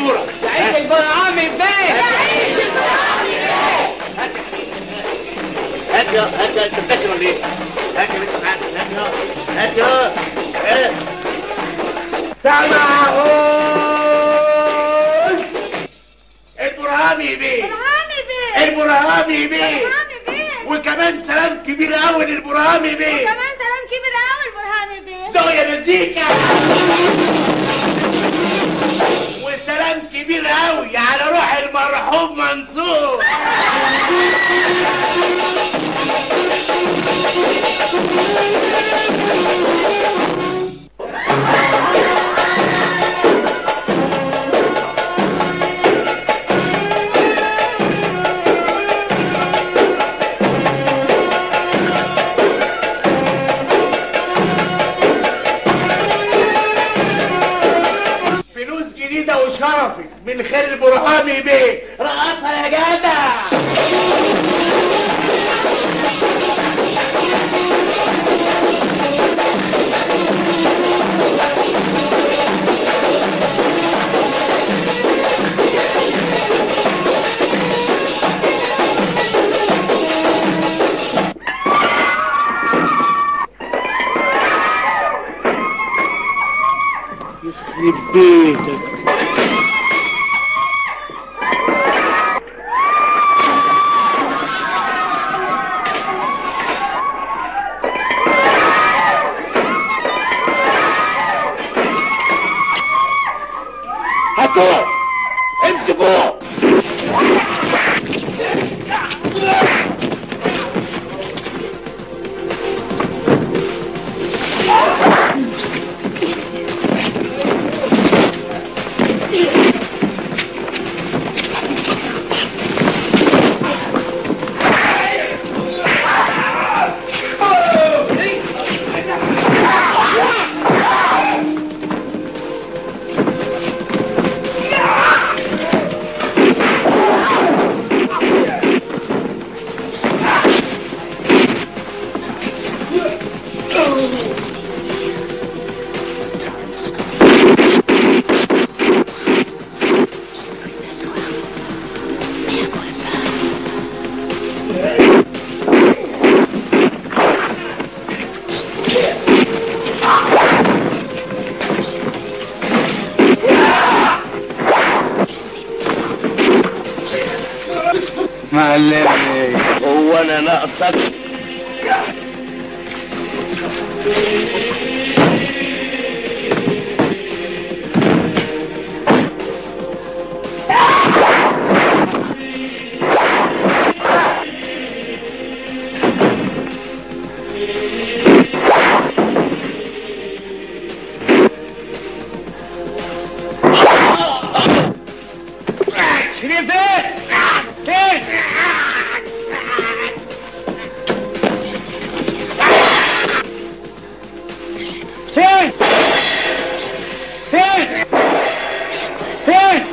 الصوره يعيش البرعامي بيه هات يا هات يا انت فاكر ولا ايه؟ هات يا بنت معاك هات يا هات يا ايه سامعون البرهامي بيه برهامي بيه البرهامي بيه برهامي بيه وكمان سلام كبير قوي للبرهامي بيه وكمان سلام كبير قوي البرهامي بيه ده يا مزيكا وسلام كبير قوي على روح المرحوم منصور فلوس جديدة وشرفي من خير البرهامي بيه رقصها يا جدع يخرب بيتك هاتوه امسكوه معلمي هو انا ناقصك شريف فين؟ فين؟ فين؟ فين؟ فين؟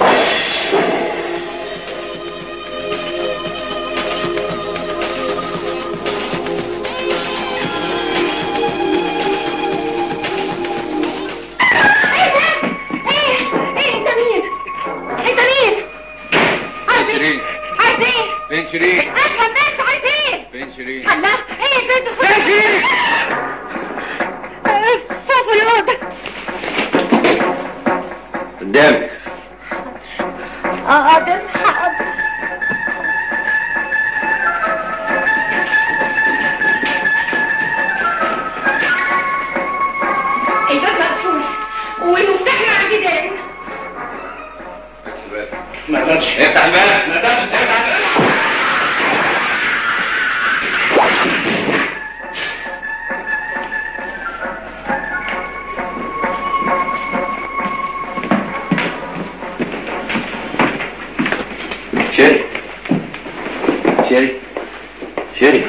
ايه ايه انت مين انت مين عايز ايه شيرين عايز ايه فين شيرين؟ افهم بس عايز ايه فين شيرين؟ الله ايه انت فين شيرين؟ فوق في الاوضه قدامي حاضر حاضر الباب مقفول والمفتاح مع زيدان ما اقدرش افتح الباب ما اقدرش افتح الباب. شيري شيري شيري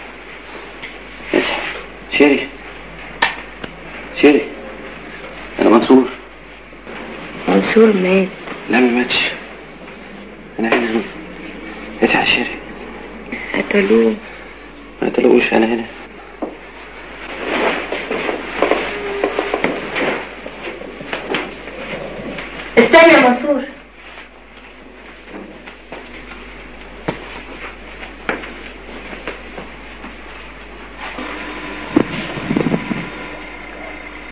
اصحى شيري شيري انا منصور منصور مات لا ما ماتش انا هنا اصحى شيري قتلوه ما تلاقوش انا هنا استنى يا منصور